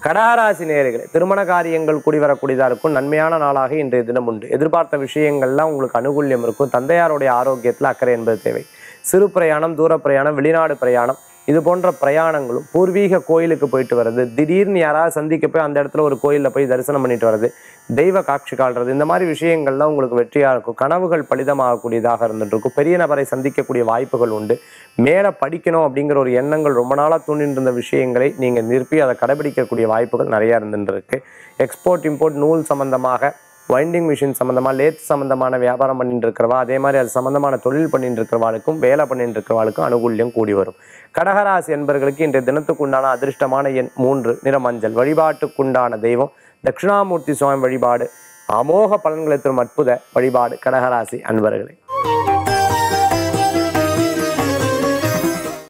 கடகராசி நேயர்களே திருமண காரியங்கள் கூடி வரக்கூடியதாக இருக்கும் நன்மையான நாளாக இன்றைய தினம் உண்டு எதிர்பார்த்த விஷயங்கள்லாம் உங்களுக்கு அனுகூல்யம் இருக்கும் தந்தையாருடைய ஆரோக்கியத்தில் அக்கறை என்பது தேவை சிறு பிரயாணம் தூர பிரயாணம் வெளிநாடு பிரயாணம் இது போன்ற பிரயாணங்களும் பூர்வீக கோயிலுக்கு போயிட்டு வர்றது திடீர்னு யாராவது சந்திக்க போய் அந்த இடத்துல ஒரு கோயிலில் போய் தரிசனம் பண்ணிட்டு வர்றது தெய்வ காட்சி கால்றது இந்த மாதிரி விஷயங்கள்லாம் உங்களுக்கு வெற்றியாக இருக்கும் கனவுகள் பலிதமாகக்கூடியதாக இருந்துட்டு இருக்கும் பெரிய நபரை சந்திக்கக்கூடிய வாய்ப்புகள் உண்டு மேலே படிக்கணும் அப்படிங்கிற ஒரு எண்ணங்கள் ரொம்ப நாளாக தூண்டிட்டு இருந்த விஷயங்களை நீங்கள் நிறுத்தி அதை கடைபிடிக்கக்கூடிய வாய்ப்புகள் நிறையா இருந்துட்டு இருக்கு எக்ஸ்போர்ட் இம்போர்ட் நூல் சம்பந்தமாக வைண்டிங் மிஷின் சம்மந்தமாக லேத் சம்மந்தமான வியாபாரம் பண்ணிட்டு இருக்கிறவா அதே மாதிரி அது சம்மந்தமான தொழில் பண்ணிட்டு இருக்கிறவாளுக்கும் வேலை பண்ணிட்டு இருக்கிறவாளுக்கும் அனுகூல்யம் கூடி வரும் கடகராசி என்பர்களுக்கு இன்றைய தினத்துக்கு உண்டான அதிர்ஷ்டமான எண் மூன்று நிறமஞ்சள் வழிபாட்டுக்குண்டான தெய்வம் தட்சிணாமூர்த்தி சுவாமி வழிபாடு அமோக பலன்களை தரும் அற்புத வழிபாடு கடகராசி அன்பர்களே